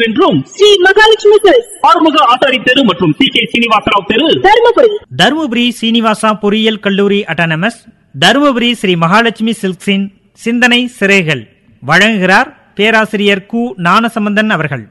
என்றும் ஸ்ரீ மகாலட்சுமி சில்க்ஸ் ஆறுமுக ஆசாரி தெரு மற்றும் சி கே சீனிவாசராவ் தெரு தருமபுரி தருமபுரி சீனிவாசா பொறியியல் கல்லூரி அட்டானமஸ் தருமபுரி ஸ்ரீ மகாலட்சுமி சில்க்ஸின் சிந்தனை சிறைகள் வழங்குகிறார் பேராசிரியர் கு ஞானசம்பந்தன் அவர்கள்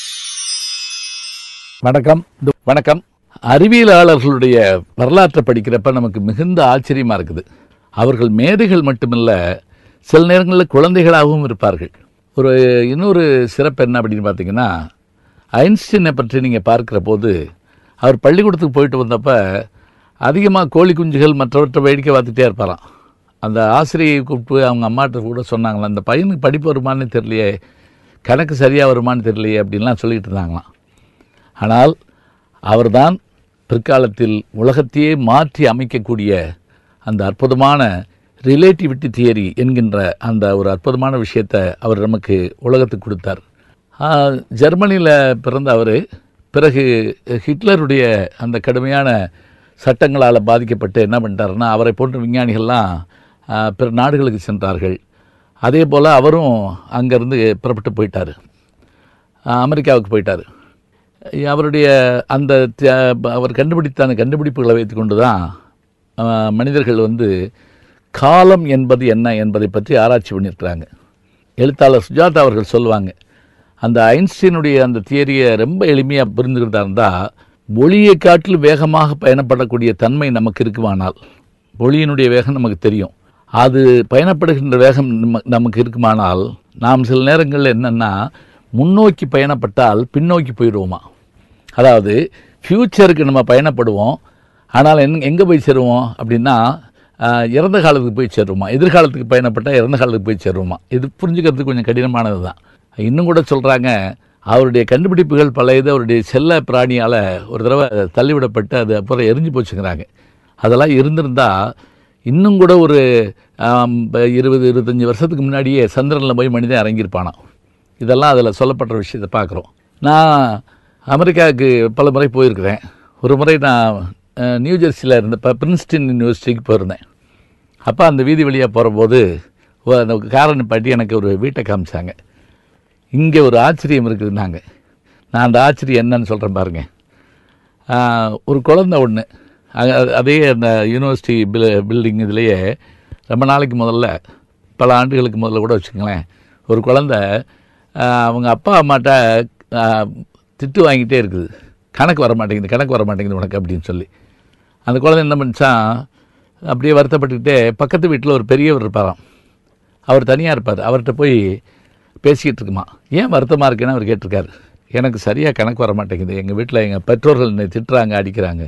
வணக்கம் வணக்கம் அறிவியலாளர்களுடைய வரலாற்றை படிக்கிறப்ப நமக்கு மிகுந்த ஆச்சரியமா இருக்குது அவர்கள் மேதைகள் மட்டுமல்ல சில நேரங்களில் குழந்தைகளாகவும் இருப்பார்கள் ஒரு இன்னொரு சிறப்பு என்ன அப்படின்னு பார்த்தீங்கன்னா ஐன்ஸ்டீனை பற்றி நீங்கள் பார்க்கிற போது அவர் பள்ளிக்கூடத்துக்கு போயிட்டு வந்தப்ப அதிகமாக கோழி குஞ்சுகள் மற்றவற்றை வேடிக்கை பார்த்துட்டே இருப்பாராம் அந்த ஆசிரியை கூப்பிட்டு அவங்க அம்மாட்ட கூட சொன்னாங்களாம் அந்த பையனுக்கு படிப்பு வருமானு தெரியலையே கணக்கு சரியாக வருமானு தெரியலையே அப்படின்லாம் சொல்லிட்டு இருந்தாங்களாம் ஆனால் அவர்தான் பிற்காலத்தில் உலகத்தையே மாற்றி அமைக்கக்கூடிய அந்த அற்புதமான ரிலேட்டிவிட்டி தியரி என்கின்ற அந்த ஒரு அற்புதமான விஷயத்தை அவர் நமக்கு உலகத்துக்கு கொடுத்தார் ஆஹ், ஜெர்மனியில் பிறந்த அவர் பிறகு ஹிட்லருடைய அந்த கடுமையான சட்டங்களால் பாதிக்கப்பட்டு என்ன பண்ணிட்டாருன்னா அவரை போன்ற விஞ்ஞானிகள்லாம் ஆஹ், பிற நாடுகளுக்கு சென்றார்கள் அதே போல் அவரும் அங்கேருந்து புறப்பட்டு போயிட்டார் அமெரிக்காவுக்கு போயிட்டார் அவருடைய அந்த த- அவர் கண்டுபிடித்த அந்த கண்டுபிடிப்புகளை வைத்துக்கொண்டு தான் அஹ், மனிதர்கள் வந்து காலம் என்பது என்ன என்பதை பற்றி ஆராய்ச்சி பண்ணியிருக்கிறாங்க எழுத்தாளர் சுஜாதா அவர்கள் சொல்லுவாங்க அந்த ஐன்ஸ்டீனுடைய அந்த தியரியை ரொம்ப எளிமையாக புரிந்துக்கிட்டா இருந்தால் ஒளியை காட்டிலும் வேகமாக பயணப்படக்கூடிய தன்மை நமக்கு இருக்குமானால் ஒளியினுடைய வேகம் நமக்கு தெரியும் அது பயணப்படுகின்ற வேகம் நம்ம- நமக்கு இருக்குமானால் நாம் சில நேரங்களில் என்னென்னா முன்னோக்கி பயணப்பட்டால் பின்னோக்கி போயிடுவோமா அதாவது ஃப்யூச்சருக்கு நம்ம பயணப்படுவோம் ஆனால் எங் எங்கே போய் சேருவோம் அப்படின்னா ஆஹ், இறந்த காலத்துக்கு போய் சேருவோமா எதிர்காலத்துக்கு பயணப்பட்டால் இறந்த காலத்துக்கு போய் சேருவோமா இது புரிஞ்சுக்கிறது கொஞ்சம் கடினமானது தான் இன்னும் கூட சொல்கிறாங்க அவருடைய கண்டுபிடிப்புகள் பல இது அவருடைய செல்ல பிராணியால் ஒரு தடவை தள்ளிவிடப்பட்டு அது அப்புறம் எரிஞ்சு போச்சுங்கிறாங்க அதெல்லாம் இருந்திருந்தா இன்னும் கூட ஒரு ஆம், ப- இருபது இருபத்தஞ்சி வருஷத்துக்கு முன்னாடியே சந்திரனில் போய் மனிதன் இறங்கியிருப்பானாம் இதெல்லாம் அதில் சொல்லப்பட்ட விஷயத்தை பார்க்குறோம் நான் அமெரிக்காவுக்கு பல முறை போயிருக்கிறேன் ஒரு முறை நான் அஹ், நியூ ஜெர்சியில் இருந்தப்போ பிரின்ஸ்டன் யூனிவர்சிட்டிக்கு போயிருந்தேன் அப்போ அந்த வீதி வழியாக போகிறபோது அந்த காரை நிப்பாட்டி எனக்கு ஒரு வீட்டை காமிச்சாங்க இங்கே ஒரு ஆச்சரியம் இருக்குதுன்னாங்க நான் அந்த ஆச்சரியம் என்னன்னு சொல்கிறேன் பாருங்க ஆஹ், ஒரு குழந்தை ஒன்று அதே அந்த யூனிவர்சிட்டி பில் பில்டிங் இதுலேயே ரொம்ப நாளைக்கு முதல்ல பல ஆண்டுகளுக்கு முதல்ல கூட வச்சுக்கங்களேன் ஒரு குழந்தை ஆஹ், அவங்க அப்பா அம்மாட்ட ஆஹ், திட்டு வாங்கிட்டே இருக்குது கணக்கு வர மாட்டேங்குது கணக்கு வர மாட்டேங்குது உனக்கு அப்படின்னு சொல்லி அந்த குழந்தை என்ன பண்ணிச்சான் அப்படியே வருத்தப்பட்டுக்கிட்டே பக்கத்து வீட்டில் ஒரு பெரியவர் இருப்பாராம் அவர் தனியாக இருப்பார் அவர்கிட்ட போய் பேசிக்கிட்டு இருக்குமா ஏன் வருத்தமாக இருக்குன்னு அவர் கேட்டிருக்காரு எனக்கு சரியாக கணக்கு வர மாட்டேங்குது எங்கள் வீட்டில் எங்கள் பெற்றோர்கள் என்னை திட்டுறாங்க அடிக்கிறாங்க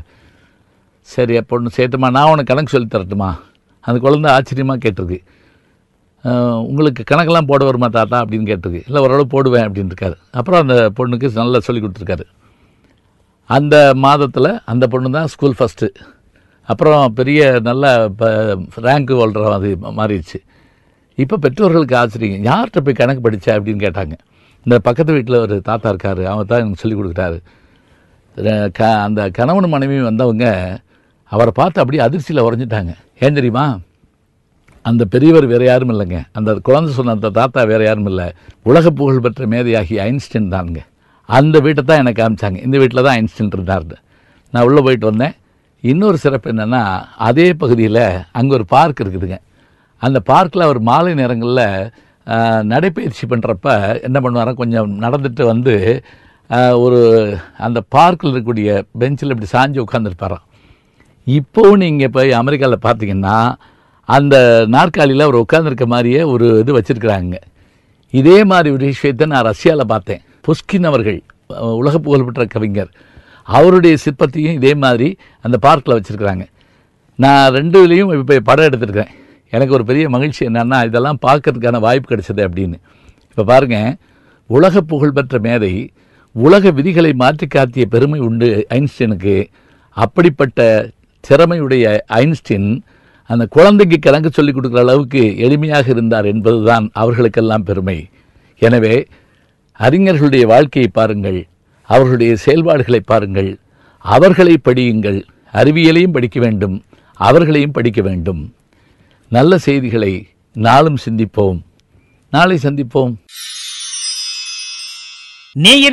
சரி அப்போ ஒன்று சேர்த்துமா நான் உனக்கு கணக்கு சொல்லி தரட்டுமா அந்த குழந்தை ஆச்சரியமாக கேட்டிருக்கு "அஹ், உங்களுக்கு கணக்கெல்லாம் போட வருமா தாத்தா அப்படின்னு கேட்டிருக்கு இல்லை ஓரளவு போடுவேன் அப்படின்னு இருக்காரு அப்புறம் அந்த பொண்ணுக்கு நல்லா சொல்லி கொடுத்துருக்காரு அந்த மாதத்தில் அந்த பொண்ணு தான் ஸ்கூல் ஃபஸ்ட்டு அப்புறம் பெரிய நல்ல இப்போ ரேங்க் ஹோல்டர் அது மாறிடுச்சு இப்போ பெற்றோர்களுக்கு ஆச்சரியம் யார்கிட்ட போய் கணக்கு படிச்ச அப்படின்னு கேட்டாங்க இந்த பக்கத்து வீட்டில் ஒரு தாத்தா இருக்காரு அவர் தான் எனக்கு சொல்லி கொடுக்குறாரு ர- க அந்த கணவன் மனைவி வந்தவங்க அவரை பார்த்து அப்படியே அதிர்ச்சியில் உறைஞ்சிட்டாங்க ஏன் தெரியுமா அந்த பெரியவர் வேற யாரும் இல்லைங்க அந்த குழந்தை சொன்ன அந்த தாத்தா வேற யாரும் இல்லை உலக புகழ் பெற்ற மேதையாகி ஐன்ஸ்டைன் தானுங்க அந்த வீட்டை தான் எனக்கு காமிச்சாங்க இந்த வீட்டில் தான் ஐன்ஸ்டைன் இருந்தார் நான் உள்ளே போயிட்டு வந்தேன் இன்னொரு சிறப்பு என்னென்னா அதே பகுதியில் அங்கே ஒரு பார்க் இருக்குதுங்க அந்த பார்க்கில் அவர் மாலை நேரங்களில் நடைப்பயிற்சி பண்ணுறப்ப என்ன பண்ணுவாரா கொஞ்சம் நடந்துட்டு வந்து ஆஹ், ஒரு அந்த பார்க்கில் இருக்கக்கூடிய பெஞ்சில் இப்படி சாஞ்சு உட்காந்துருப்பாராம் இப்போவும் நீங்கள் போய் அமெரிக்காவில் பார்த்தீங்கன்னா அந்த நாற்காலியில் அவர் உட்காந்துருக்க மாதிரியே ஒரு இது வச்சுருக்குறாங்க இதே மாதிரி ஒரு விஷயத்தை நான் ரஷ்யாவில் பார்த்தேன் புஷ்கின் அவர்கள் அஹ், உலக புகழ்பெற்ற கவிஞர் அவருடைய சிற்பத்தையும் இதே மாதிரி அந்த பார்க்கில் வச்சுருக்குறாங்க நான் ரெண்டுலேயும் இப்போ படம் எடுத்திருக்கிறேன் எனக்கு ஒரு பெரிய மகிழ்ச்சி என்னன்னா இதெல்லாம் பார்க்கறதுக்கான வாய்ப்பு கிடைச்சது அப்படின்னு இப்போ பாருங்கள் உலக புகழ்பெற்ற மேதை உலக விதிகளை மாற்றி காட்டிய பெருமை உண்டு ஐன்ஸ்டீனுக்கு அப்படிப்பட்ட திறமையுடைய ஐன்ஸ்டீன் அந்த குழந்தைக்கு கணக்கு சொல்லிக் கொடுக்குற அளவுக்கு எளிமையாக இருந்தார் என்பதுதான் அவர்களுக்கெல்லாம் பெருமை எனவே அறிஞர்களுடைய வாழ்க்கையை பாருங்கள் அவர்களுடைய செயல்பாடுகளை பாருங்கள் அவர்களை படியுங்கள் அறிவியலையும் படிக்க வேண்டும் அவர்களையும் படிக்க வேண்டும் நல்ல செய்திகளை நாளும் சிந்திப்போம் நாளை சந்திப்போம் நேயர்